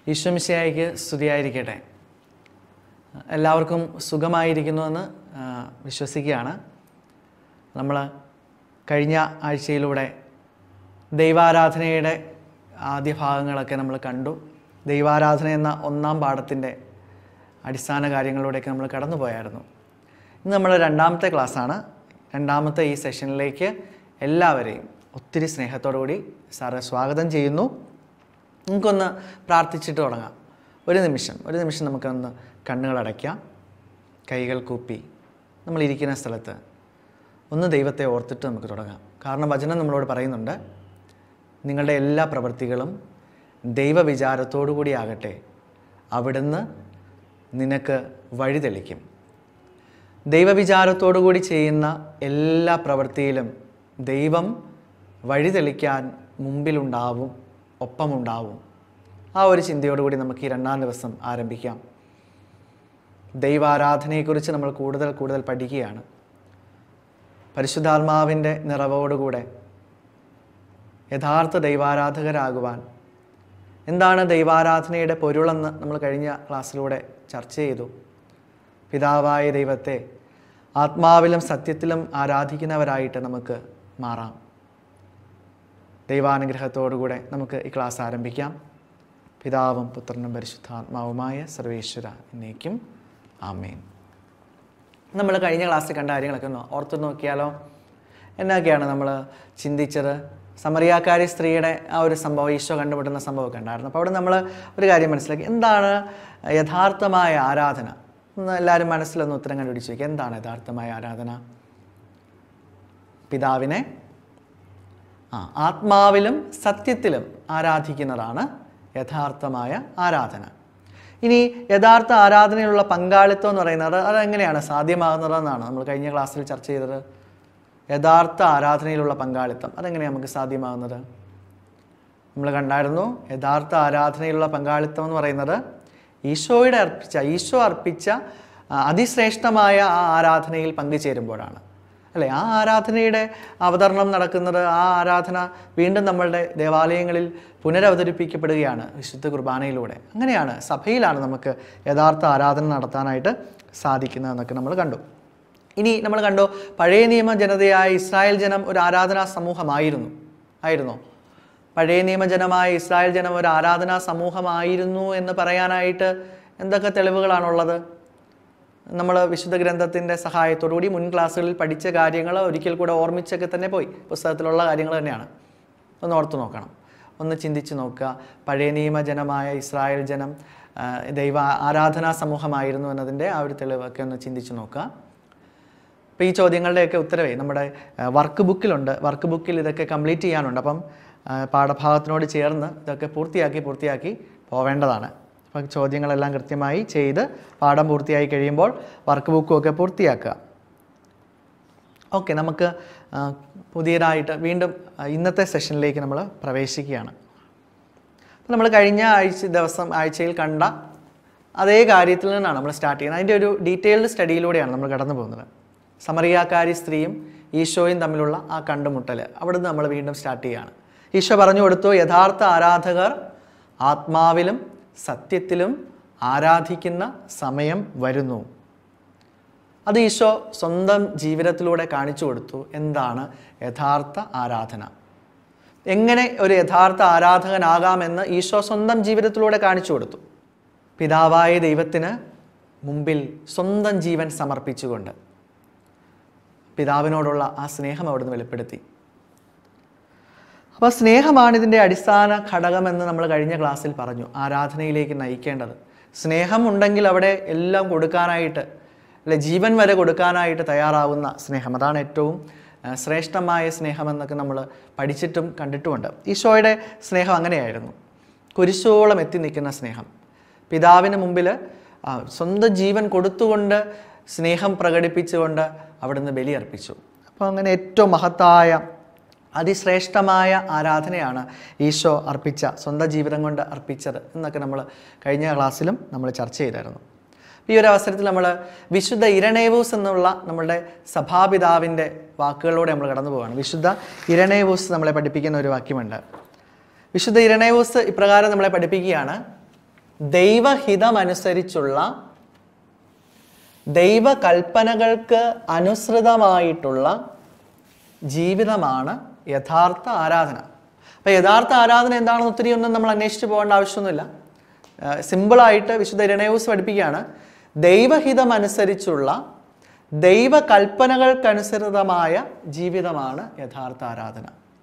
ഈശ്വമിശയായിക്ക് സ്തുതിയായിരിക്കട്ടെ എല്ലാവർക്കും സുഖമായിരിക്കുന്നുവെന്ന് ആ, വിശ്വസിക്കുകയാണ് നമ്മൾ കഴിഞ്ഞ ആഴ്ചയിലൂടെ ദൈവാരാധനയുടെ ആദ്യ ഭാഗങ്ങളൊക്കെ നമ്മൾ കണ്ടു ദൈവാരാധന എന്ന ഒന്നാം പാഠത്തിൻ്റെ അടിസ്ഥാന കാര്യങ്ങളിലൂടെയൊക്കെ നമ്മൾ കടന്നുപോയായിരുന്നു ഇന്ന് നമ്മൾ രണ്ടാമത്തെ ക്ലാസ്സാണ് രണ്ടാമത്തെ ഈ സെഷനിലേക്ക് എല്ലാവരെയും ഒത്തിരി സ്നേഹത്തോടു കൂടി സാറ് സ്വാഗതം ചെയ്യുന്നു നമുക്കൊന്ന് പ്രാർത്ഥിച്ചിട്ട് തുടങ്ങാം ഒരു നിമിഷം ഒരു നിമിഷം നമുക്കൊന്ന് കണ്ണുകൾ അടയ്ക്കാം കൈകൾ കൂപ്പി നമ്മൾ ഇരിക്കുന്ന സ്ഥലത്ത് ഒന്ന് ദൈവത്തെ ഓർത്തിട്ട് നമുക്ക് തുടങ്ങാം കാരണം വചനം നമ്മളോട് പറയുന്നുണ്ട് നിങ്ങളുടെ എല്ലാ പ്രവൃത്തികളും ദൈവവിചാരത്തോടു കൂടി ആകട്ടെ അവിടുന്ന് നിനക്ക് വഴി തെളിക്കും ദൈവവിചാരത്തോടു കൂടി ചെയ്യുന്ന എല്ലാ പ്രവൃത്തിയിലും ദൈവം വഴി തെളിക്കാൻ മുമ്പിലുണ്ടാവും ഒപ്പമുണ്ടാവും ആ ഒരു ചിന്തയോടുകൂടി നമുക്ക് ഈ രണ്ടാം ദിവസം ആരംഭിക്കാം ദൈവാരാധനയെക്കുറിച്ച് നമ്മൾ കൂടുതൽ കൂടുതൽ പഠിക്കുകയാണ് പരിശുദ്ധാത്മാവിൻ്റെ നിറവോടുകൂടെ യഥാർത്ഥ ദൈവാരാധകരാകുവാൻ എന്താണ് ദൈവാരാധനയുടെ പൊരുളെന്ന് നമ്മൾ കഴിഞ്ഞ ക്ലാസ്സിലൂടെ ചർച്ച ചെയ്തു പിതാവായ ദൈവത്തെ ആത്മാവിലും സത്യത്തിലും ആരാധിക്കുന്നവരായിട്ട് നമുക്ക് മാറാം ദൈവാനുഗ്രഹത്തോടുകൂടെ നമുക്ക് ഈ ക്ലാസ് ആരംഭിക്കാം പിതാവും പുത്രനും പരിശുദ്ധാത്മാവുമായ സർവേശ്വര എന്നേക്കും ആമേൻ നമ്മൾ കഴിഞ്ഞ ക്ലാസ്സിൽ കണ്ട കാര്യങ്ങളൊക്കെ ഒന്ന് ഓർത്ത് നോക്കിയാലോ എന്നൊക്കെയാണ് നമ്മൾ ചിന്തിച്ചത് സമറിയാക്കാരി സ്ത്രീയുടെ ആ ഒരു സംഭവം ഈശോ കണ്ടുമുട്ടുന്ന സംഭവമൊക്കെ ഉണ്ടായിരുന്നു അപ്പോൾ അവിടെ നമ്മൾ ഒരു കാര്യം മനസ്സിലാക്കി എന്താണ് യഥാർത്ഥമായ ആരാധന ഒന്ന് എല്ലാവരും മനസ്സിലൊന്ന് ഉത്തരം കണ്ടുപിടിച്ച് വയ്ക്കുക എന്താണ് യഥാർത്ഥമായ ആരാധന പിതാവിനെ ആ ആത്മാവിലും സത്യത്തിലും ആരാധിക്കുന്നതാണ് യഥാർത്ഥമായ ആരാധന ഇനി യഥാർത്ഥ ആരാധനയിലുള്ള പങ്കാളിത്തം എന്ന് പറയുന്നത് അതെങ്ങനെയാണ് സാധ്യമാകുന്നതെന്നാണ് നമ്മൾ കഴിഞ്ഞ ക്ലാസ്സിൽ ചർച്ച ചെയ്തത് യഥാർത്ഥ ആരാധനയിലുള്ള പങ്കാളിത്തം അതെങ്ങനെയാണ് നമുക്ക് സാധ്യമാകുന്നത് നമ്മൾ കണ്ടായിരുന്നു യഥാർത്ഥ ആരാധനയിലുള്ള പങ്കാളിത്തം എന്ന് പറയുന്നത് ഈശോയുടെ അർപ്പിച്ച ഈശോ അർപ്പിച്ച ആ, അതിശ്രേഷ്ഠമായ ആ ആരാധനയിൽ പങ്കുചേരുമ്പോഴാണ് അല്ലേ ആ ആരാധനയുടെ അവതരണം നടക്കുന്നത് ആ ആരാധന വീണ്ടും നമ്മളുടെ ദേവാലയങ്ങളിൽ പുനരവതരിപ്പിക്കപ്പെടുകയാണ് വിശുദ്ധ കുർബാനയിലൂടെ അങ്ങനെയാണ് സഭയിലാണ് നമുക്ക് യഥാർത്ഥ ആരാധന നടത്താനായിട്ട് സാധിക്കുന്നതെന്നൊക്കെ നമ്മൾ കണ്ടു ഇനി നമ്മൾ കണ്ടു പഴയ നിയമ ജനതയായ ഇസ്രായേൽ ജനം ഒരു ആരാധനാ സമൂഹമായിരുന്നു ആയിരുന്നോ പഴയ നിയമജനമായ ഇസ്രായേൽ ജനം ഒരു ആരാധനാ സമൂഹമായിരുന്നു എന്ന് പറയാനായിട്ട് എന്തൊക്കെ തെളിവുകളാണുള്ളത് നമ്മൾ വിശുദ്ധ ഗ്രന്ഥത്തിൻ്റെ സഹായത്തോടുകൂടി മുൻ ക്ലാസ്സുകളിൽ പഠിച്ച കാര്യങ്ങൾ ഒരിക്കൽ കൂടെ ഓർമ്മിച്ചൊക്കെ തന്നെ പോയി പുസ്തകത്തിലുള്ള കാര്യങ്ങൾ തന്നെയാണ് ഒന്ന് ഓർത്ത് നോക്കണം ഒന്ന് ചിന്തിച്ച് നോക്കുക പഴയ നിയമജനമായ ഇസ്രായേൽ ജനം ആ, ദൈവ ആരാധനാ സമൂഹമായിരുന്നു എന്നതിൻ്റെ ആ ഒരു തെളിവൊക്കെ ഒന്ന് ചിന്തിച്ച് നോക്കുക അപ്പോൾ ഈ ചോദ്യങ്ങളുടെയൊക്കെ ഉത്തരവേ നമ്മുടെ വർക്ക് ബുക്കിലുണ്ട് വർക്ക് ബുക്കിൽ ഇതൊക്കെ കംപ്ലീറ്റ് ചെയ്യാനുണ്ട് അപ്പം ആ, പാഠഭാഗത്തിനോട് ചേർന്ന് ഇതൊക്കെ പൂർത്തിയാക്കി പൂർത്തിയാക്കി പോവേണ്ടതാണ് അപ്പം ചോദ്യങ്ങളെല്ലാം കൃത്യമായി ചെയ്ത് പാഠം പൂർത്തിയായി കഴിയുമ്പോൾ വർക്ക് ബുക്കും ഒക്കെ പൂർത്തിയാക്കുക ഓക്കെ നമുക്ക് ആ, പുതിയതായിട്ട് വീണ്ടും ആ, ഇന്നത്തെ സെഷനിലേക്ക് നമ്മൾ പ്രവേശിക്കുകയാണ് അപ്പോൾ നമ്മൾ കഴിഞ്ഞ ആഴ്ച ദിവസം ആഴ്ചയിൽ കണ്ട അതേ കാര്യത്തിൽ നിന്നാണ് നമ്മൾ സ്റ്റാർട്ട് ചെയ്യുന്നത് അതിൻ്റെ ഒരു ഡീറ്റെയിൽഡ് സ്റ്റഡിയിലൂടെയാണ് നമ്മൾ കടന്നു പോകുന്നത് സമറിയാക്കാരി സ്ത്രീയും ഈശോയും തമ്മിലുള്ള ആ കണ്ടുമുട്ടൽ അവിടുന്ന് നമ്മൾ വീണ്ടും സ്റ്റാർട്ട് ചെയ്യുകയാണ് ഈശോ പറഞ്ഞു കൊടുത്തു യഥാർത്ഥ ആരാധകർ ആത്മാവിലും സത്യത്തിലും ആരാധിക്കുന്ന സമയം വരുന്നു അത് ഈശോ സ്വന്തം ജീവിതത്തിലൂടെ കാണിച്ചു കൊടുത്തു എന്താണ് യഥാർത്ഥ ആരാധന എങ്ങനെ ഒരു യഥാർത്ഥ ആരാധകനാകാമെന്ന് ഈശോ സ്വന്തം ജീവിതത്തിലൂടെ കാണിച്ചു കൊടുത്തു പിതാവായ ദൈവത്തിന് മുമ്പിൽ സ്വന്തം ജീവൻ സമർപ്പിച്ചുകൊണ്ട് പിതാവിനോടുള്ള ആ സ്നേഹം അവിടുന്ന് വെളിപ്പെടുത്തി അപ്പോൾ സ്നേഹമാണ് ഇതിൻ്റെ അടിസ്ഥാന ഘടകമെന്ന് നമ്മൾ കഴിഞ്ഞ ക്ലാസ്സിൽ പറഞ്ഞു ആരാധനയിലേക്ക് നയിക്കേണ്ടത് സ്നേഹം ഉണ്ടെങ്കിൽ അവിടെ എല്ലാം കൊടുക്കാനായിട്ട് അല്ലെ ജീവൻ വരെ കൊടുക്കാനായിട്ട് തയ്യാറാവുന്ന സ്നേഹം അതാണ് ഏറ്റവും ആ, ശ്രേഷ്ഠമായ സ്നേഹമെന്നൊക്കെ നമ്മൾ പഠിച്ചിട്ടും കണ്ടിട്ടുമുണ്ട് ഈശോയുടെ സ്നേഹം അങ്ങനെയായിരുന്നു കുരിശോളം എത്തി നിൽക്കുന്ന സ്നേഹം പിതാവിന് മുമ്പിൽ ആ, സ്വന്തം ജീവൻ കൊടുത്തുകൊണ്ട് സ്നേഹം പ്രകടിപ്പിച്ചുകൊണ്ട് അവിടുന്ന് ബലിയർപ്പിച്ചു അപ്പോൾ അങ്ങനെ ഏറ്റവും മഹത്തായ അതിശ്രേഷ്ഠമായ ആരാധനയാണ് ഈശോ അർപ്പിച്ച സ്വന്തം ജീവിതം കൊണ്ട് അർപ്പിച്ചത് എന്നൊക്കെ നമ്മൾ കഴിഞ്ഞ ക്ലാസ്സിലും നമ്മൾ ചർച്ച ചെയ്തായിരുന്നു ഈ ഒരു അവസരത്തിൽ നമ്മൾ വിശുദ്ധ ഇരണേവൂസ് എന്നുള്ള നമ്മളുടെ സഭാപിതാവിൻ്റെ വാക്കുകളിലൂടെ നമ്മൾ കടന്നു പോവുകയാണ് വിശുദ്ധ ഇരണേവൂസ് നമ്മളെ പഠിപ്പിക്കുന്ന ഒരു വാക്യമുണ്ട് വിശുദ്ധ ഇരണേവൂസ് ഇപ്രകാരം നമ്മളെ പഠിപ്പിക്കുകയാണ് ദൈവഹിതമനുസരിച്ചുള്ള ദൈവകൽപ്പനകൾക്ക് അനുസൃതമായിട്ടുള്ള ജീവിതമാണ് യഥാർത്ഥ ആരാധന അപ്പോൾ യഥാർത്ഥ ആരാധന എന്താണെന്ന് ഒത്തിരി ഒന്നും നമ്മൾ അന്വേഷിച്ച് പോകേണ്ട ആവശ്യമൊന്നുമില്ല ഏഹ് സിമ്പിളായിട്ട് വിശുദ്ധ ഇരണയൂസ് പഠിപ്പിക്കുകയാണ് ദൈവഹിതമനുസരിച്ചുള്ള ദൈവകൽപ്പനകൾക്കനുസൃതമായ ജീവിതമാണ് യഥാർത്ഥ ആരാധന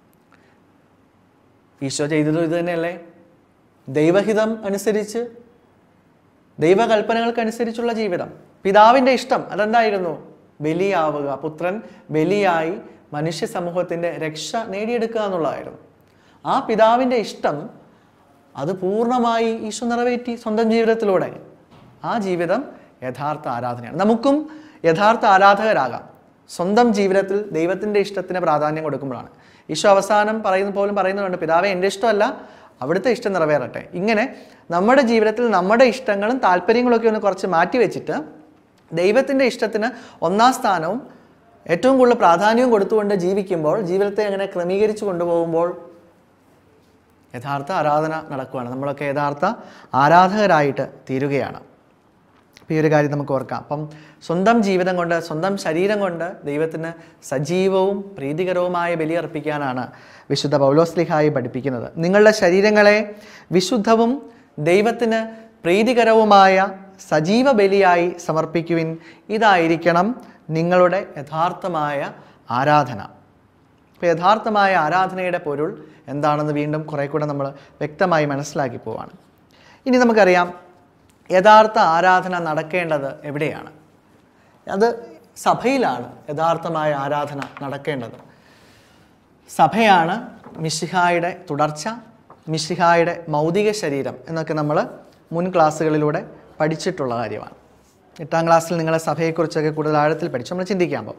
ഈശോ ചെയ്തതും ഇത് തന്നെയല്ലേ ദൈവഹിതം അനുസരിച്ച് ദൈവകൽപ്പനകൾക്കനുസരിച്ചുള്ള ജീവിതം പിതാവിൻ്റെ ഇഷ്ടം അതെന്തായിരുന്നു ബലിയാവുക പുത്രൻ ബലിയായി മനുഷ്യ സമൂഹത്തിൻ്റെ രക്ഷ നേടിയെടുക്കുക എന്നുള്ളതായിരുന്നു ആ പിതാവിൻ്റെ ഇഷ്ടം അത് പൂർണ്ണമായി ഈശോ നിറവേറ്റി സ്വന്തം ജീവിതത്തിലൂടെ ആ ജീവിതം യഥാർത്ഥ ആരാധനയാണ് നമുക്കും യഥാർത്ഥ ആരാധകരാകാം സ്വന്തം ജീവിതത്തിൽ ദൈവത്തിൻ്റെ ഇഷ്ടത്തിന് പ്രാധാന്യം കൊടുക്കുമ്പോഴാണ് ഈശോ അവസാനം പറയുന്ന പോലും പറയുന്നുണ്ട് പിതാവെ എൻ്റെ ഇഷ്ടമല്ല അവിടുത്തെ ഇഷ്ടം നിറവേറട്ടെ ഇങ്ങനെ നമ്മുടെ ജീവിതത്തിൽ നമ്മുടെ ഇഷ്ടങ്ങളും താല്പര്യങ്ങളൊക്കെ ഒന്ന് കുറച്ച് മാറ്റി വെച്ചിട്ട് ദൈവത്തിൻ്റെ ഇഷ്ടത്തിന് ഒന്നാം സ്ഥാനവും ഏറ്റവും കൂടുതൽ പ്രാധാന്യവും കൊടുത്തുകൊണ്ട് ജീവിക്കുമ്പോൾ ജീവിതത്തെ അങ്ങനെ ക്രമീകരിച്ചു കൊണ്ടുപോകുമ്പോൾ യഥാർത്ഥ ആരാധന നടക്കുകയാണ് നമ്മളൊക്കെ യഥാർത്ഥ ആരാധകരായിട്ട് തീരുകയാണ് അപ്പോൾ ഈ ഒരു കാര്യം നമുക്ക് ഓർക്കാം അപ്പം സ്വന്തം ജീവിതം കൊണ്ട് സ്വന്തം ശരീരം കൊണ്ട് ദൈവത്തിന് സജീവവും പ്രീതികരവുമായ ബലിയർപ്പിക്കാനാണ് വിശുദ്ധ പൗലോസ്ലിഹായി പഠിപ്പിക്കുന്നത് നിങ്ങളുടെ ശരീരങ്ങളെ വിശുദ്ധവും ദൈവത്തിന് പ്രീതികരവുമായ സജീവ ബലിയായി സമർപ്പിക്കുവിൻ ഇതായിരിക്കണം നിങ്ങളുടെ യഥാർത്ഥമായ ആരാധന അപ്പോൾ യഥാർത്ഥമായ ആരാധനയുടെ പൊരുൾ എന്താണെന്ന് വീണ്ടും കുറേ കൂടെ നമ്മൾ വ്യക്തമായി മനസ്സിലാക്കി പോവാണ് ഇനി നമുക്കറിയാം യഥാർത്ഥ ആരാധന നടക്കേണ്ടത് എവിടെയാണ് അത് സഭയിലാണ് യഥാർത്ഥമായ ആരാധന നടക്കേണ്ടത് സഭയാണ് മിശിഹായുടെ തുടർച്ച മിശിഹായുടെ മൗതിക ശരീരം എന്നൊക്കെ നമ്മൾ മുൻ ക്ലാസ്സുകളിലൂടെ പഠിച്ചിട്ടുള്ള കാര്യമാണ് എട്ടാം ക്ലാസ്സിൽ നിങ്ങളെ സഭയെക്കുറിച്ചൊക്കെ കൂടുതൽ ആഴത്തിൽ പഠിച്ചു നമ്മൾ ചിന്തിക്കാൻ പോകും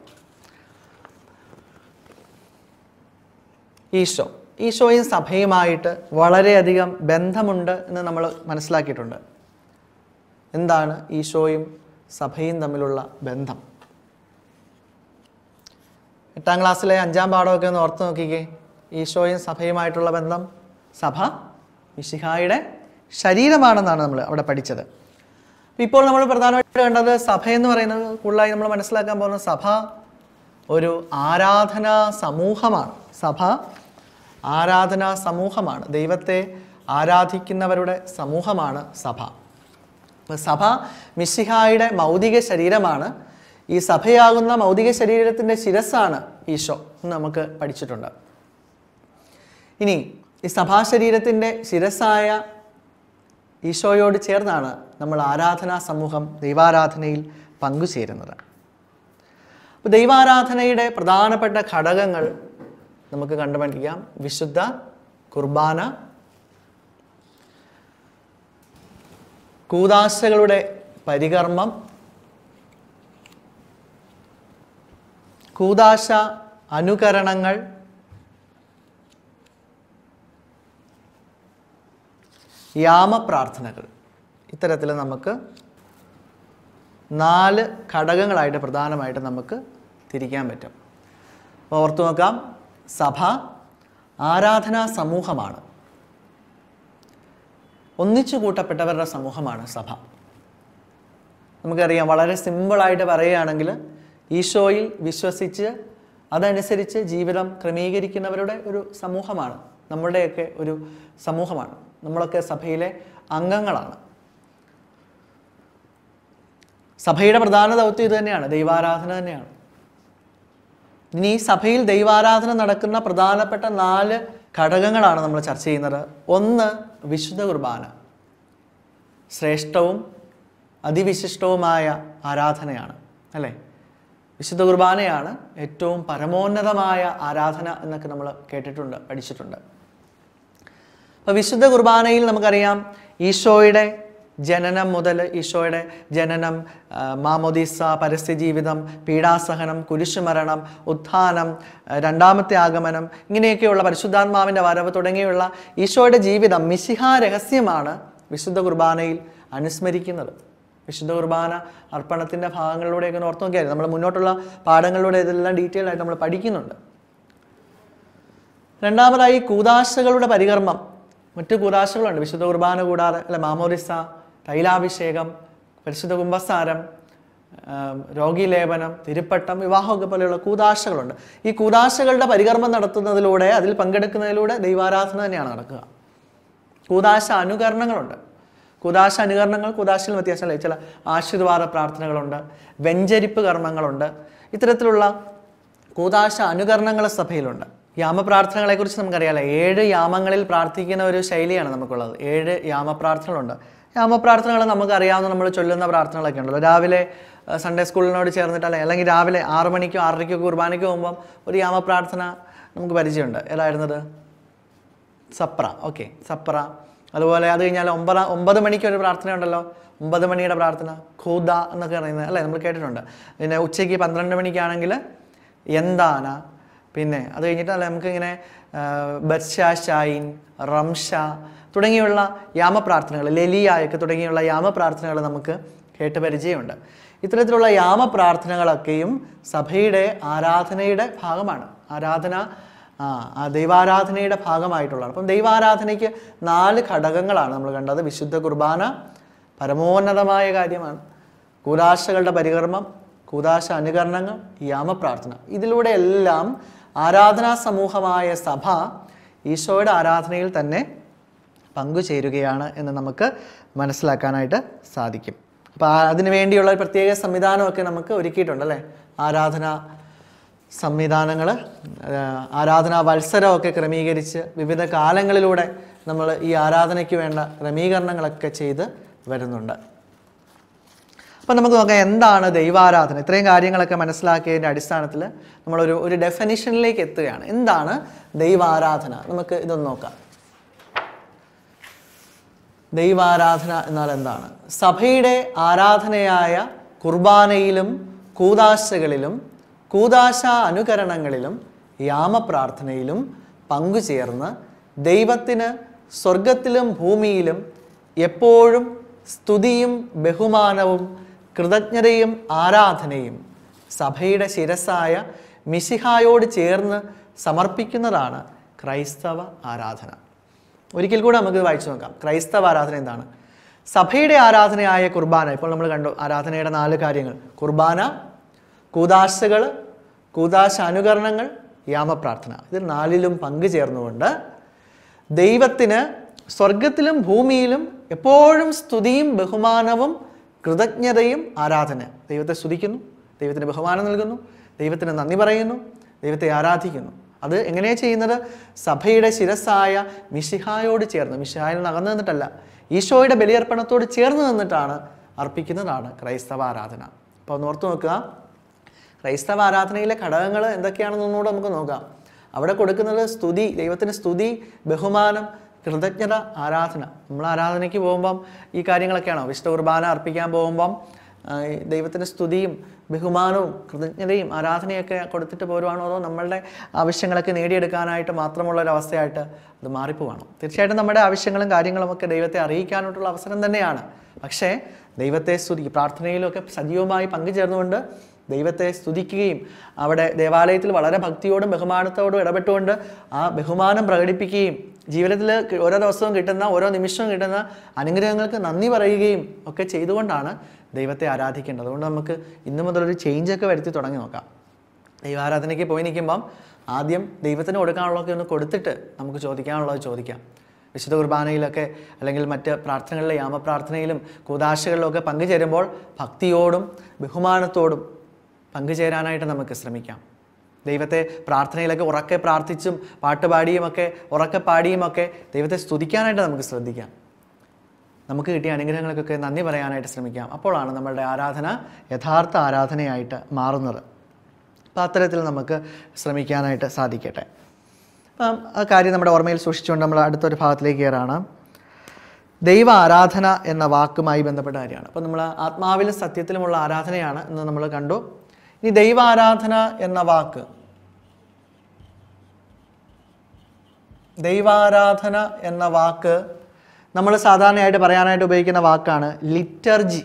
ഈശോ ഈശോയും സഭയുമായിട്ട് വളരെയധികം ബന്ധമുണ്ട് എന്ന് നമ്മൾ മനസ്സിലാക്കിയിട്ടുണ്ട് എന്താണ് ഈശോയും സഭയും തമ്മിലുള്ള ബന്ധം എട്ടാം ക്ലാസ്സിലെ അഞ്ചാം പാഠമൊക്കെ ഒന്ന് ഓർത്ത് നോക്കിക്കേ ഈശോയും സഭയുമായിട്ടുള്ള ബന്ധം സഭ മിശിഹായുടെ ശരീരമാണെന്നാണ് നമ്മൾ അവിടെ പഠിച്ചത് അപ്പോൾ ഇപ്പോൾ നമ്മൾ പ്രധാനമായിട്ട് കണ്ടത് സഭ എന്ന് പറയുന്നത് കൂടുതലായി നമ്മൾ മനസ്സിലാക്കാൻ പോകുന്ന സഭ ഒരു ആരാധനാ സമൂഹമാണ് സഭ ആരാധനാ സമൂഹമാണ് ദൈവത്തെ ആരാധിക്കുന്നവരുടെ സമൂഹമാണ് സഭ അപ്പോൾ സഭ മിശിഹായുടെ മൗതിക ശരീരമാണ് ഈ സഭയാകുന്ന മൗതിക ശരീരത്തിൻ്റെ ശിരസ്സാണ് ഈശോ എന്ന് നമുക്ക് പഠിച്ചിട്ടുണ്ട് ഇനി ഈ സഭാശരീരത്തിൻ്റെ ശിരസ്സായ ഈശോയോട് ചേർന്നാണ് നമ്മൾ ആരാധനാ സമൂഹം ദൈവാരാധനയിൽ പങ്കുചേരുന്നത് അപ്പോൾ ദൈവാരാധനയുടെ പ്രധാനപ്പെട്ട ഘടകങ്ങൾ നമുക്ക് കണ്ടുപഠിക്കാം വിശുദ്ധ കുർബാന കൂതാശകളുടെ പരികർമ്മം കൂതാശ അനുകരണങ്ങൾ യാമപ്രാർത്ഥനകൾ ഇത്തരത്തിൽ നമുക്ക് നാല് ഘടകങ്ങളായിട്ട് പ്രധാനമായിട്ട് നമുക്ക് തിരിക്കാൻ പറ്റും അപ്പോൾ ഓർത്തു നോക്കാം സഭ ആരാധനാ സമൂഹമാണ് ഒന്നിച്ചു കൂട്ടപ്പെട്ടവരുടെ സമൂഹമാണ് സഭ നമുക്കറിയാം വളരെ സിമ്പിളായിട്ട് പറയുകയാണെങ്കിൽ ഈശോയിൽ വിശ്വസിച്ച് അതനുസരിച്ച് ജീവിതം ക്രമീകരിക്കുന്നവരുടെ ഒരു സമൂഹമാണ് നമ്മുടെയൊക്കെ ഒരു സമൂഹമാണ് നമ്മളൊക്കെ സഭയിലെ അംഗങ്ങളാണ് സഭയുടെ പ്രധാന ദൗത്യം ഇത് തന്നെയാണ് ദൈവാരാധന തന്നെയാണ് ഇനി ഈ സഭയിൽ ദൈവാരാധന നടക്കുന്ന പ്രധാനപ്പെട്ട നാല് ഘടകങ്ങളാണ് നമ്മൾ ചർച്ച ചെയ്യുന്നത് ഒന്ന് വിശുദ്ധ കുർബാന ശ്രേഷ്ഠവും അതിവിശിഷ്ടവുമായ ആരാധനയാണ് അല്ലേ വിശുദ്ധ കുർബാനയാണ് ഏറ്റവും പരമോന്നതമായ ആരാധന എന്നൊക്കെ നമ്മൾ കേട്ടിട്ടുണ്ട് പഠിച്ചിട്ടുണ്ട് അപ്പോൾ വിശുദ്ധ കുർബാനയിൽ നമുക്കറിയാം ഈശോയുടെ ജനനം മുതൽ ഈശോയുടെ ജനനം ആ, മാമോദീസ പരസ്യജീവിതം പീഡാസഹനം കുരിശുമരണം ഉത്ഥാനം ആ, രണ്ടാമത്തെ ആഗമനം ഇങ്ങനെയൊക്കെയുള്ള പരിശുദ്ധാത്മാവിൻ്റെ വരവ് തുടങ്ങിയുള്ള ഈശോയുടെ ജീവിതം മിശിഹ രഹസ്യമാണ് വിശുദ്ധ കുർബാനയിൽ അനുസ്മരിക്കുന്നത് വിശുദ്ധ കുർബാന അർപ്പണത്തിൻ്റെ ഭാഗങ്ങളിലൂടെയൊക്കെ ഒന്ന് ഓർത്ത് നോക്കിയാൽ നമ്മൾ മുന്നോട്ടുള്ള പാഠങ്ങളിലൂടെ ഇതെല്ലാം ഡീറ്റെയിൽ ആയിട്ട് നമ്മൾ പഠിക്കുന്നുണ്ട് രണ്ടാമതായി കൂതാശകളുടെ പരികർമ്മം മറ്റ് കൂതാശകളുണ്ട് വിശുദ്ധ കുർബാന കൂടാതെ അല്ലെ മാമോദിസ തൈലാഭിഷേകം പരിശുദ്ധ കുംഭസാരം ആം, രോഗീലേപനം തിരുപ്പട്ടം വിവാഹമൊക്കെ പോലെയുള്ള കൂതാശകളുണ്ട് ഈ കൂതാശകളുടെ പരികർമ്മം നടത്തുന്നതിലൂടെ അതിൽ പങ്കെടുക്കുന്നതിലൂടെ ദൈവാരാധന തന്നെയാണ് നടക്കുക കൂതാശ അനുകരണങ്ങളുണ്ട് കൂതാശ അനുകരണങ്ങൾ കൂതാശയിൽ വ്യത്യാസമല്ല ചില ആശീർവാദ പ്രാർത്ഥനകളുണ്ട് വെഞ്ചരിപ്പ് കർമ്മങ്ങളുണ്ട് ഇത്തരത്തിലുള്ള കൂതാശ അനുകരണങ്ങൾ സഭയിലുണ്ട് യാമപ്രാർത്ഥനകളെക്കുറിച്ച് നമുക്കറിയാലോ ഏഴ് യാമങ്ങളിൽ പ്രാർത്ഥിക്കുന്ന ഒരു ശൈലിയാണ് നമുക്കുള്ളത് ഏഴ് യാമപ്രാർത്ഥനകളുണ്ട് യാമപ്രാർത്ഥനകൾ നമുക്കറിയാവുന്ന നമ്മൾ ചൊല്ലുന്ന പ്രാർത്ഥനകളൊക്കെ ഉണ്ടല്ലോ രാവിലെ അഹ് സൺഡേ സ്കൂളിനോട് ചേർന്നിട്ട് അല്ലെ അല്ലെങ്കിൽ രാവിലെ ആറ് മണിക്കോ ആറരയ്ക്കോ കുർബാനയ്ക്കോ പോകുമ്പം ഒരു യാമപ്രാർത്ഥന നമുക്ക് പരിചയമുണ്ട് ഏതായിരുന്നത് സപ്ര ഓക്കെ സപ്ര അതുപോലെ അത് കഴിഞ്ഞാൽ ഒമ്പത് ഒമ്പത് മണിക്ക് ഒരു പ്രാർത്ഥന ഉണ്ടല്ലോ ഒമ്പത് മണിയുടെ പ്രാർത്ഥന ഖൂദ എന്നൊക്കെ പറയുന്നത് അല്ലേ നമ്മൾ കേട്ടിട്ടുണ്ട് പിന്നെ ഉച്ചയ്ക്ക് പന്ത്രണ്ട് മണിക്കാണെങ്കിൽ എന്താന പിന്നെ അത് കഴിഞ്ഞിട്ട് അല്ല നമുക്കിങ്ങനെ ബർഷ ഷായിൻ റംഷ തുടങ്ങിയുള്ള യാമപ്രാർത്ഥനകൾ ലലിയായൊക്കെ തുടങ്ങിയുള്ള യാമപ്രാർത്ഥനകൾ നമുക്ക് കേട്ട് പരിചയമുണ്ട് ഇത്തരത്തിലുള്ള യാമപ്രാർത്ഥനകളൊക്കെയും സഭയുടെ ആരാധനയുടെ ഭാഗമാണ് ആരാധന ആ ആ ദൈവാരാധനയുടെ ഭാഗമായിട്ടുള്ളതാണ് അപ്പം ദൈവാരാധനയ്ക്ക് നാല് ഘടകങ്ങളാണ് നമ്മൾ കണ്ടത് വിശുദ്ധ കുർബാന പരമോന്നതമായ കാര്യമാണ് കൂതാശകളുടെ പരികർമ്മം കൂതാശ അനുകരണങ്ങൾ യാമപ്രാർത്ഥന ഇതിലൂടെ എല്ലാം ആരാധനാ സമൂഹമായ സഭ ഈശോയുടെ ആരാധനയിൽ തന്നെ പങ്കുചേരുകയാണ് എന്ന് നമുക്ക് മനസ്സിലാക്കാനായിട്ട് സാധിക്കും അപ്പോൾ അതിനു വേണ്ടിയുള്ള ഒരു പ്രത്യേക സംവിധാനമൊക്കെ നമുക്ക് ഒരുക്കിയിട്ടുണ്ട് അല്ലേ ആരാധന സംവിധാനങ്ങൾ ആരാധനാ വത്സരമൊക്കെ ക്രമീകരിച്ച് വിവിധ കാലങ്ങളിലൂടെ നമ്മൾ ഈ ആരാധനയ്ക്ക് വേണ്ട ക്രമീകരണങ്ങളൊക്കെ ചെയ്ത് വരുന്നുണ്ട് അപ്പം നമുക്ക് നോക്കാം എന്താണ് ദൈവാരാധന ഇത്രയും കാര്യങ്ങളൊക്കെ മനസ്സിലാക്കിയതിൻ്റെ അടിസ്ഥാനത്തിൽ നമ്മളൊരു ഒരു ഡെഫിനിഷനിലേക്ക് എത്തുകയാണ് എന്താണ് ദൈവാരാധന നമുക്ക് ഇതൊന്ന് നോക്കാം ദൈവാരാധന എന്നാൽ എന്താണ് സഭയുടെ ആരാധനയായ കുർബാനയിലും കൂതാശകളിലും കൂതാശ അനുകരണങ്ങളിലും യാമപ്രാർത്ഥനയിലും പങ്കുചേർന്ന് ദൈവത്തിന് സ്വർഗത്തിലും ഭൂമിയിലും എപ്പോഴും സ്തുതിയും ബഹുമാനവും കൃതജ്ഞതയും ആരാധനയും സഭയുടെ ശിരസായ മിശിഹായോട് ചേർന്ന് സമർപ്പിക്കുന്നതാണ് ക്രൈസ്തവ ആരാധന ഒരിക്കൽ കൂടെ നമുക്ക് വായിച്ചു നോക്കാം ക്രൈസ്തവ ആരാധന എന്താണ് സഭയുടെ ആരാധനയായ കുർബാന ഇപ്പോൾ നമ്മൾ കണ്ടു ആരാധനയുടെ നാല് കാര്യങ്ങൾ കുർബാന കൂതാശകൾ കൂതാശ അനുകരണങ്ങൾ യാമപ്രാർത്ഥന ഇതിൽ നാലിലും പങ്കുചേർന്നുകൊണ്ട് ദൈവത്തിന് സ്വർഗത്തിലും ഭൂമിയിലും എപ്പോഴും സ്തുതിയും ബഹുമാനവും കൃതജ്ഞതയും ആരാധന ദൈവത്തെ സ്തുതിക്കുന്നു ദൈവത്തിന് ബഹുമാനം നൽകുന്നു ദൈവത്തിന് നന്ദി പറയുന്നു ദൈവത്തെ ആരാധിക്കുന്നു അത് എങ്ങനെയാണ് ചെയ്യുന്നത് സഭയുടെ ശിരസായ മിഷിഹായോട് ചേർന്ന് മിഷിഹായിൽ നിന്ന് അകന്നു നിന്നിട്ടല്ല ഈശോയുടെ ബലിയർപ്പണത്തോട് ചേർന്ന് നിന്നിട്ടാണ് അർപ്പിക്കുന്നതാണ് ക്രൈസ്തവ ആരാധന അപ്പോൾ ഒന്ന് ഓർത്ത് നോക്കുക ക്രൈസ്തവ ആരാധനയിലെ ഘടകങ്ങൾ എന്തൊക്കെയാണെന്ന് ഒന്നുകൂടെ നമുക്ക് നോക്കാം അവിടെ കൊടുക്കുന്നത് സ്തുതി ദൈവത്തിന് സ്തുതി ബഹുമാനം കൃതജ്ഞത ആരാധന നമ്മൾ ആരാധനയ്ക്ക് പോകുമ്പം ഈ കാര്യങ്ങളൊക്കെയാണോ വിശുദ്ധ കുർബാന അർപ്പിക്കാൻ പോകുമ്പം ആ, ഈ ദൈവത്തിന് സ്തുതിയും ബഹുമാനവും കൃതജ്ഞതയും ആരാധനയൊക്കെ കൊടുത്തിട്ട് പോരുവാണോ അതോ നമ്മളുടെ ആവശ്യങ്ങളൊക്കെ നേടിയെടുക്കാനായിട്ട് മാത്രമുള്ള ഒരു അവസ്ഥയായിട്ട് അത് മാറിപ്പോവാണോ തീർച്ചയായിട്ടും നമ്മുടെ ആവശ്യങ്ങളും കാര്യങ്ങളും ഒക്കെ ദൈവത്തെ അറിയിക്കാനായിട്ടുള്ള അവസരം തന്നെയാണ് പക്ഷേ ദൈവത്തെ സ്തുതി പ്രാർത്ഥനയിലൊക്കെ സജീവമായി പങ്കുചേർന്നുകൊണ്ട് ദൈവത്തെ സ്തുതിക്കുകയും അവിടെ ദേവാലയത്തിൽ വളരെ ഭക്തിയോടും ബഹുമാനത്തോടും ഇടപെട്ടുകൊണ്ട് ആ ബഹുമാനം പ്രകടിപ്പിക്കുകയും ജീവിതത്തിൽ കി- ഓരോ ദിവസവും കിട്ടുന്ന ഓരോ നിമിഷവും കിട്ടുന്ന അനുഗ്രഹങ്ങൾക്ക് നന്ദി പറയുകയും ഒക്കെ ചെയ്തുകൊണ്ടാണ് ദൈവത്തെ ആരാധിക്കേണ്ടത് അതുകൊണ്ട് നമുക്ക് ഇന്നു മുതലൊരു ചേഞ്ചൊക്കെ വരുത്തി തുടങ്ങി നോക്കാം ദൈവാരാധനയ്ക്ക് പോയി നിൽക്കുമ്പം ആദ്യം ദൈവത്തിന് കൊടുക്കാനുള്ളതൊക്കെ ഒന്ന് കൊടുത്തിട്ട് നമുക്ക് ചോദിക്കാനുള്ളത് ചോദിക്കാം വിശുദ്ധ കുർബാനയിലൊക്കെ അല്ലെങ്കിൽ മറ്റ് പ്രാർത്ഥനകളിലെ യാമപ്രാർത്ഥനയിലും കൂതാശകളിലൊക്കെ പങ്കുചേരുമ്പോൾ ഭക്തിയോടും ബഹുമാനത്തോടും പങ്കുചേരാനായിട്ട് നമുക്ക് ശ്രമിക്കാം ദൈവത്തെ പ്രാർത്ഥനയിലൊക്കെ ഉറക്കെ പ്രാർത്ഥിച്ചും പാട്ടുപാടിയുമൊക്കെ ഉറക്കെ പാടിയുമൊക്കെ ദൈവത്തെ സ്തുതിക്കാനായിട്ട് നമുക്ക് ശ്രദ്ധിക്കാം നമുക്ക് കിട്ടിയ അനുഗ്രഹങ്ങൾക്കൊക്കെ നന്ദി പറയാനായിട്ട് ശ്രമിക്കാം അപ്പോഴാണ് നമ്മളുടെ ആരാധന യഥാർത്ഥ ആരാധനയായിട്ട് മാറുന്നത് അപ്പോൾ അത്തരത്തിൽ നമുക്ക് ശ്രമിക്കാനായിട്ട് സാധിക്കട്ടെ അപ്പം ആ കാര്യം നമ്മുടെ ഓർമ്മയിൽ സൂക്ഷിച്ചുകൊണ്ട് നമ്മൾ അടുത്തൊരു ഭാഗത്തിലേക്ക് കയറാണ് ദൈവ ആരാധന എന്ന വാക്കുമായി ബന്ധപ്പെട്ട കാര്യമാണ് അപ്പോൾ നമ്മൾ ആത്മാവിലും സത്യത്തിലുമുള്ള ആരാധനയാണ് എന്ന് നമ്മൾ കണ്ടു ഇനി ദൈവ ആരാധന എന്ന വാക്ക് ദൈവാരാധന എന്ന വാക്ക് നമ്മൾ സാധാരണയായിട്ട് പറയാനായിട്ട് ഉപയോഗിക്കുന്ന വാക്കാണ് ലിറ്റർജി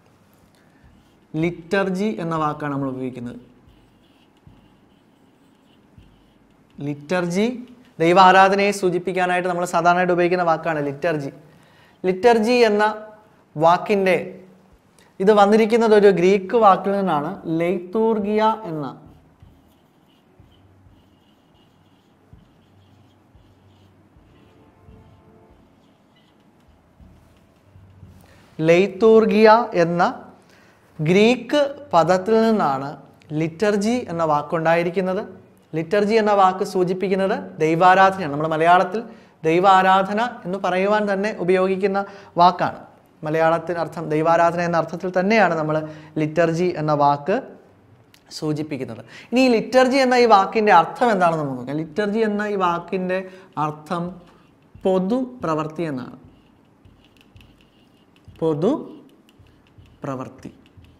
ലിറ്റർജി എന്ന വാക്കാണ് നമ്മൾ ഉപയോഗിക്കുന്നത് ലിറ്റർജി ദൈവാരാധനയെ സൂചിപ്പിക്കാനായിട്ട് നമ്മൾ സാധാരണയായിട്ട് ഉപയോഗിക്കുന്ന വാക്കാണ് ലിറ്റർജി ലിറ്റർജി എന്ന വാക്കിൻ്റെ ഇത് വന്നിരിക്കുന്നത് ഒരു ഗ്രീക്ക് വാക്കിൽ നിന്നാണ് ലെയ്ത്തൂർഗിയ എന്ന ലെയ്ത്തൂർഗിയ എന്ന ഗ്രീക്ക് പദത്തിൽ നിന്നാണ് ലിറ്റർജി എന്ന വാക്കുണ്ടായിരിക്കുന്നത് ലിറ്റർജി എന്ന വാക്ക് സൂചിപ്പിക്കുന്നത് ദൈവാരാധനയാണ് നമ്മുടെ മലയാളത്തിൽ ദൈവാരാധന എന്ന് പറയുവാൻ തന്നെ ഉപയോഗിക്കുന്ന വാക്കാണ് മലയാളത്തിന് അർത്ഥം ദൈവാരാധന എന്ന അർത്ഥത്തിൽ തന്നെയാണ് നമ്മൾ ലിറ്റർജി എന്ന വാക്ക് സൂചിപ്പിക്കുന്നത് ഇനി ഈ ലിറ്റർജി എന്ന ഈ വാക്കിൻ്റെ അർത്ഥം എന്താണെന്ന് നമുക്ക് നോക്കാം ലിറ്റർജി എന്ന ഈ വാക്കിൻ്റെ അർത്ഥം പൊതു പ്രവൃത്തി എന്നാണ് പൊതു പ്രവൃത്തി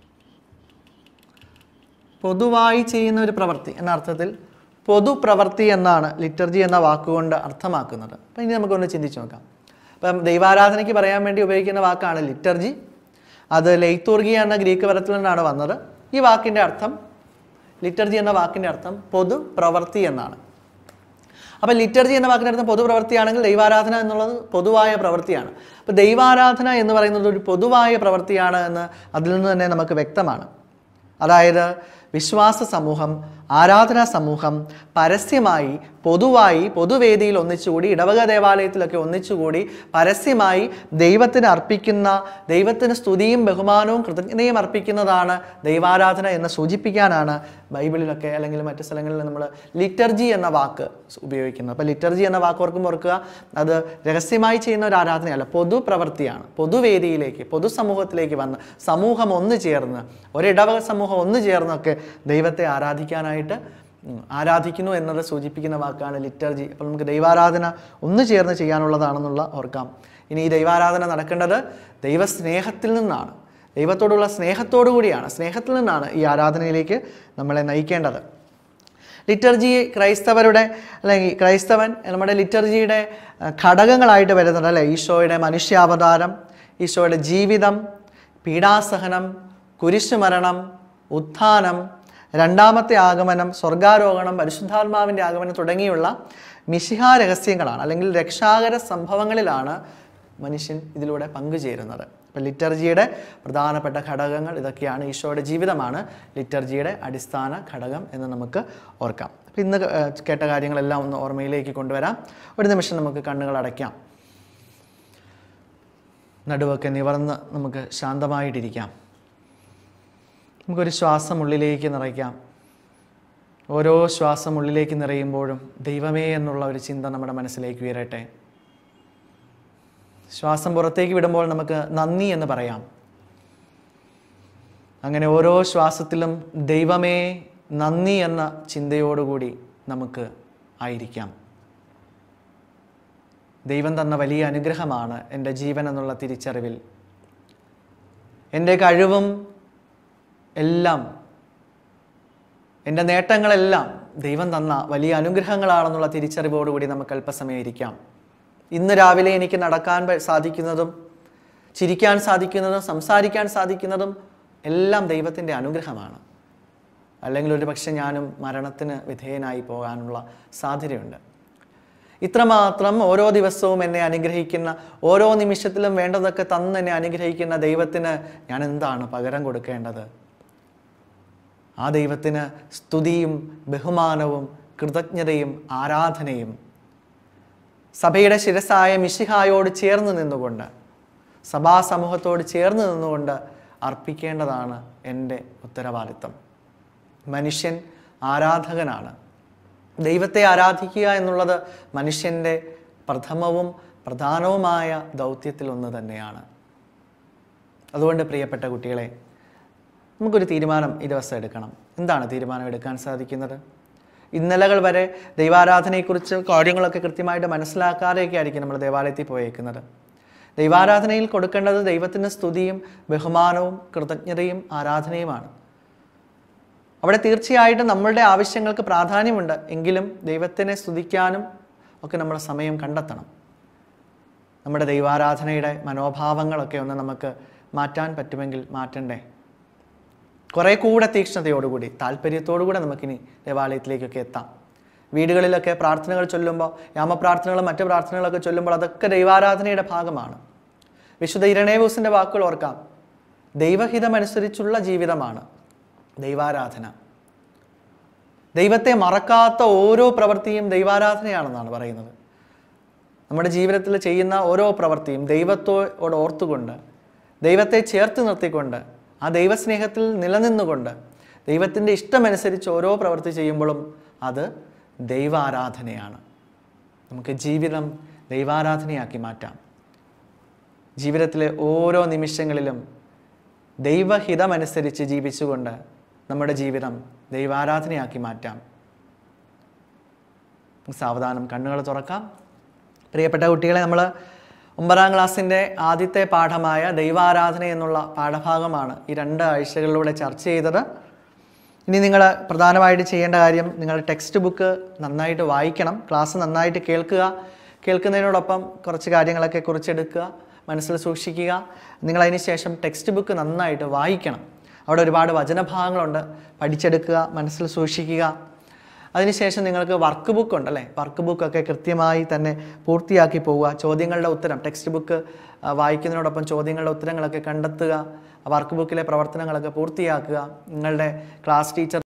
പൊതുവായി ചെയ്യുന്ന ഒരു പ്രവൃത്തി എന്ന അർത്ഥത്തിൽ പൊതു പ്രവൃത്തി എന്നാണ് ലിറ്റർജി എന്ന വാക്കുകൊണ്ട് അർത്ഥമാക്കുന്നത് അപ്പം ഇനി നമുക്കൊന്ന് ചിന്തിച്ച് നോക്കാം അപ്പം ദൈവാരാധനയ്ക്ക് പറയാൻ വേണ്ടി ഉപയോഗിക്കുന്ന വാക്കാണ് ലിറ്റർജി അത് ലെയ്ത്തൂർഗി എന്ന ഗ്രീക്ക് പദത്തിൽ നിന്നാണ് വന്നത് ഈ വാക്കിൻ്റെ അർത്ഥം ലിറ്റർജി എന്ന വാക്കിൻ്റെ അർത്ഥം പൊതു പ്രവൃത്തി എന്നാണ് അപ്പോൾ ലിറ്റർജി എന്ന വാക്കിൻ്റെ അർത്ഥം പൊതുപ്രവൃത്തിയാണെങ്കിൽ ദൈവാരാധന എന്നുള്ളത് പൊതുവായ പ്രവൃത്തിയാണ് അപ്പോൾ ദൈവാരാധന എന്ന് പറയുന്നത് ഒരു പൊതുവായ പ്രവൃത്തിയാണ് എന്ന് അതിൽ നിന്ന് തന്നെ നമുക്ക് വ്യക്തമാണ് അതായത് വിശ്വാസ സമൂഹം ആരാധനാ സമൂഹം പരസ്യമായി പൊതുവായി പൊതുവേദിയിൽ ഒന്നിച്ചുകൂടി ഇടവക ദേവാലയത്തിലൊക്കെ ഒന്നിച്ചുകൂടി പരസ്യമായി ദൈവത്തിന് അർപ്പിക്കുന്ന ദൈവത്തിന് സ്തുതിയും ബഹുമാനവും കൃതജ്ഞതയും അർപ്പിക്കുന്നതാണ് ദൈവാരാധന എന്ന് സൂചിപ്പിക്കാനാണ് ബൈബിളിലൊക്കെ അല്ലെങ്കിൽ മറ്റു സ്ഥലങ്ങളിൽ നമ്മൾ ലിറ്റർജി എന്ന വാക്ക് ഉപയോഗിക്കുന്നത് അപ്പോൾ ലിറ്റർജി എന്ന വാക്ക് ഓർക്കുമ്പോൾ ഓർക്കുക അത് രഹസ്യമായി ചെയ്യുന്ന ഒരു ആരാധനയല്ല പൊതു പ്രവൃത്തിയാണ് പൊതുവേദിയിലേക്ക് പൊതുസമൂഹത്തിലേക്ക് വന്ന് സമൂഹം ഒന്ന് ചേർന്ന് ഒരിടവക സമൂഹം ഒന്ന് ചേർന്നൊക്കെ ദൈവത്തെ ആരാധിക്കാനായിട്ട് ഉം, ആരാധിക്കുന്നു എന്നത് സൂചിപ്പിക്കുന്ന വാക്കാണ് ലിറ്റർജി അപ്പോൾ നമുക്ക് ദൈവാരാധന ഒന്ന് ചേർന്ന് ചെയ്യാനുള്ളതാണെന്നുള്ള ഓർക്കാം ഇനി ഈ ദൈവാരാധന നടക്കേണ്ടത് ദൈവസ്നേഹത്തിൽ നിന്നാണ് ദൈവത്തോടുള്ള സ്നേഹത്തോടു കൂടിയാണ് സ്നേഹത്തിൽ നിന്നാണ് ഈ ആരാധനയിലേക്ക് നമ്മളെ നയിക്കേണ്ടത് ലിറ്റർജി ക്രൈസ്തവരുടെ അല്ലെങ്കിൽ ക്രൈസ്തവൻ നമ്മുടെ ലിറ്റർജിയുടെ അഹ്, ഘടകങ്ങളായിട്ട് വരുന്നുണ്ട് അല്ലേ ഈശോയുടെ മനുഷ്യാവതാരം ഈശോയുടെ ജീവിതം പീഡാസഹനം കുരിശുമരണം ഉത്ഥാനം രണ്ടാമത്തെ ആഗമനം സ്വർഗാരോഹണം പരിശുദ്ധാത്മാവിൻ്റെ ആഗമനം തുടങ്ങിയുള്ള മിശിഹ രഹസ്യങ്ങളാണ് അല്ലെങ്കിൽ രക്ഷാകര സംഭവങ്ങളിലാണ് മനുഷ്യൻ ഇതിലൂടെ പങ്കുചേരുന്നത് അപ്പം ലിറ്റർജിയുടെ പ്രധാനപ്പെട്ട ഘടകങ്ങൾ ഇതൊക്കെയാണ് ഈശോയുടെ ജീവിതമാണ് ലിറ്റർജിയുടെ അടിസ്ഥാന ഘടകം എന്ന് നമുക്ക് ഓർക്കാം അപ്പം ഇന്ന് ഏഹ്, കേട്ട കാര്യങ്ങളെല്ലാം ഒന്ന് ഓർമ്മയിലേക്ക് കൊണ്ടുവരാം ഒരു നിമിഷം നമുക്ക് കണ്ണുകൾ അടയ്ക്കാം നടുവൊക്കെ നിവർന്ന് നമുക്ക് ശാന്തമായിട്ടിരിക്കാം നമുക്കൊരു ശ്വാസം ഉള്ളിലേക്ക് നിറയ്ക്കാം ഓരോ ശ്വാസം ഉള്ളിലേക്ക് നിറയുമ്പോഴും ദൈവമേ എന്നുള്ള ഒരു ചിന്ത നമ്മുടെ മനസ്സിലേക്ക് ഉയരട്ടെ ശ്വാസം പുറത്തേക്ക് വിടുമ്പോൾ നമുക്ക് നന്ദി എന്ന് പറയാം അങ്ങനെ ഓരോ ശ്വാസത്തിലും ദൈവമേ നന്ദി എന്ന ചിന്തയോടുകൂടി നമുക്ക് ആയിരിക്കാം ദൈവം തന്ന വലിയ അനുഗ്രഹമാണ് എൻ്റെ ജീവൻ എന്നുള്ള തിരിച്ചറിവിൽ എൻ്റെ കഴിവും എല്ലാം എൻ്റെ നേട്ടങ്ങളെല്ലാം ദൈവം തന്ന വലിയ അനുഗ്രഹങ്ങളാണെന്നുള്ള തിരിച്ചറിവോടുകൂടി നമുക്ക് അല്പസമയം ഇരിക്കാം ഇന്ന് രാവിലെ എനിക്ക് നടക്കാൻ പ- സാധിക്കുന്നതും ചിരിക്കാൻ സാധിക്കുന്നതും സംസാരിക്കാൻ സാധിക്കുന്നതും എല്ലാം ദൈവത്തിൻ്റെ അനുഗ്രഹമാണ് അല്ലെങ്കിൽ ഒരു പക്ഷെ ഞാനും മരണത്തിന് വിധേയനായി പോകാനുള്ള സാധ്യതയുണ്ട് ഇത്രമാത്രം ഓരോ ദിവസവും എന്നെ അനുഗ്രഹിക്കുന്ന ഓരോ നിമിഷത്തിലും വേണ്ടതൊക്കെ തന്ന് എന്നെ അനുഗ്രഹിക്കുന്ന ദൈവത്തിന് ഞാൻ എന്താണ് പകരം കൊടുക്കേണ്ടത് ആ ദൈവത്തിന് സ്തുതിയും ബഹുമാനവും കൃതജ്ഞതയും ആരാധനയും സഭയുടെ ശിരസായ മിശിഹായോട് ചേർന്ന് നിന്നുകൊണ്ട് സഭാസമൂഹത്തോട് ചേർന്ന് നിന്നുകൊണ്ട് അർപ്പിക്കേണ്ടതാണ് എൻ്റെ ഉത്തരവാദിത്തം മനുഷ്യൻ ആരാധകനാണ് ദൈവത്തെ ആരാധിക്കുക എന്നുള്ളത് മനുഷ്യൻ്റെ പ്രഥമവും പ്രധാനവുമായ ദൗത്യത്തിലൊന്ന് തന്നെയാണ് അതുകൊണ്ട് പ്രിയപ്പെട്ട കുട്ടികളെ നമുക്കൊരു തീരുമാനം ഈ ദിവസം എടുക്കണം എന്താണ് തീരുമാനം എടുക്കാൻ സാധിക്കുന്നത് ഇന്നലകൾ വരെ ദൈവാരാധനയെക്കുറിച്ച് കാര്യങ്ങളൊക്കെ കൃത്യമായിട്ട് മനസ്സിലാക്കാതെയൊക്കെ ആയിരിക്കും നമ്മൾ ദേവാലയത്തിൽ പോയേക്കുന്നത് ദൈവാരാധനയിൽ കൊടുക്കേണ്ടത് ദൈവത്തിന് സ്തുതിയും ബഹുമാനവും കൃതജ്ഞതയും ആരാധനയുമാണ് അവിടെ തീർച്ചയായിട്ടും നമ്മളുടെ ആവശ്യങ്ങൾക്ക് പ്രാധാന്യമുണ്ട് എങ്കിലും ദൈവത്തിനെ സ്തുതിക്കാനും ഒക്കെ നമ്മൾ സമയം കണ്ടെത്തണം നമ്മുടെ ദൈവാരാധനയുടെ മനോഭാവങ്ങളൊക്കെ ഒന്ന് നമുക്ക് മാറ്റാൻ പറ്റുമെങ്കിൽ മാറ്റണ്ടേ കുറേ കൂടെ തീക്ഷ്ണതയോടുകൂടി താല്പര്യത്തോടുകൂടെ നമുക്കിനി ദേവാലയത്തിലേക്കൊക്കെ എത്താം വീടുകളിലൊക്കെ പ്രാർത്ഥനകൾ ചൊല്ലുമ്പോൾ യാമപ്രാർത്ഥനകളും മറ്റ് പ്രാർത്ഥനകളൊക്കെ ചൊല്ലുമ്പോൾ അതൊക്കെ ദൈവാരാധനയുടെ ഭാഗമാണ് വിശുദ്ധ ഇരണേവൂസിൻ്റെ വാക്കുകൾ ഓർക്കാം ദൈവഹിതമനുസരിച്ചുള്ള ജീവിതമാണ് ദൈവാരാധന ദൈവത്തെ മറക്കാത്ത ഓരോ പ്രവൃത്തിയും ദൈവാരാധനയാണെന്നാണ് പറയുന്നത് നമ്മുടെ ജീവിതത്തിൽ ചെയ്യുന്ന ഓരോ പ്രവൃത്തിയും ദൈവത്തോട് ഓർത്തുകൊണ്ട് ദൈവത്തെ ചേർത്ത് നിർത്തിക്കൊണ്ട് ആ ദൈവസ്നേഹത്തിൽ നിലനിന്നുകൊണ്ട് ദൈവത്തിൻ്റെ ഇഷ്ടമനുസരിച്ച് ഓരോ പ്രവൃത്തി ചെയ്യുമ്പോഴും അത് ദൈവാരാധനയാണ് നമുക്ക് ജീവിതം ദൈവാരാധനയാക്കി മാറ്റാം ജീവിതത്തിലെ ഓരോ നിമിഷങ്ങളിലും ദൈവഹിതമനുസരിച്ച് ജീവിച്ചുകൊണ്ട് നമ്മുടെ ജീവിതം ദൈവാരാധനയാക്കി മാറ്റാം സാവധാനം കണ്ണുകൾ തുറക്കാം പ്രിയപ്പെട്ട കുട്ടികളെ നമ്മൾ ഒമ്പതാം ക്ലാസ്സിൻ്റെ ആദ്യത്തെ പാഠമായ ദൈവാരാധന എന്നുള്ള പാഠഭാഗമാണ് ഈ രണ്ട് ആഴ്ചകളിലൂടെ ചർച്ച ചെയ്തത് ഇനി നിങ്ങൾ പ്രധാനമായിട്ട് ചെയ്യേണ്ട കാര്യം നിങ്ങൾ ടെക്സ്റ്റ് ബുക്ക് നന്നായിട്ട് വായിക്കണം ക്ലാസ് നന്നായിട്ട് കേൾക്കുക കേൾക്കുന്നതിനോടൊപ്പം കുറച്ച് കാര്യങ്ങളൊക്കെ കുറിച്ചെടുക്കുക മനസ്സിൽ സൂക്ഷിക്കുക നിങ്ങളതിന് ശേഷം ടെക്സ്റ്റ് ബുക്ക് നന്നായിട്ട് വായിക്കണം അവിടെ ഒരുപാട് വചനഭാഗങ്ങളുണ്ട് പഠിച്ചെടുക്കുക മനസ്സിൽ സൂക്ഷിക്കുക അതിനുശേഷം നിങ്ങൾക്ക് വർക്ക് ബുക്ക് ഉണ്ട് അല്ലേ വർക്ക് ബുക്കൊക്കെ കൃത്യമായി തന്നെ പൂർത്തിയാക്കി പോവുക ചോദ്യങ്ങളുടെ ഉത്തരം ടെക്സ്റ്റ് ബുക്ക് ആ, വായിക്കുന്നതിനോടൊപ്പം ചോദ്യങ്ങളുടെ ഉത്തരങ്ങളൊക്കെ കണ്ടെത്തുക വർക്ക് ബുക്കിലെ പ്രവർത്തനങ്ങളൊക്കെ പൂർത്തിയാക്കുക നിങ്ങളുടെ ക്ലാസ് ടീച്ചർ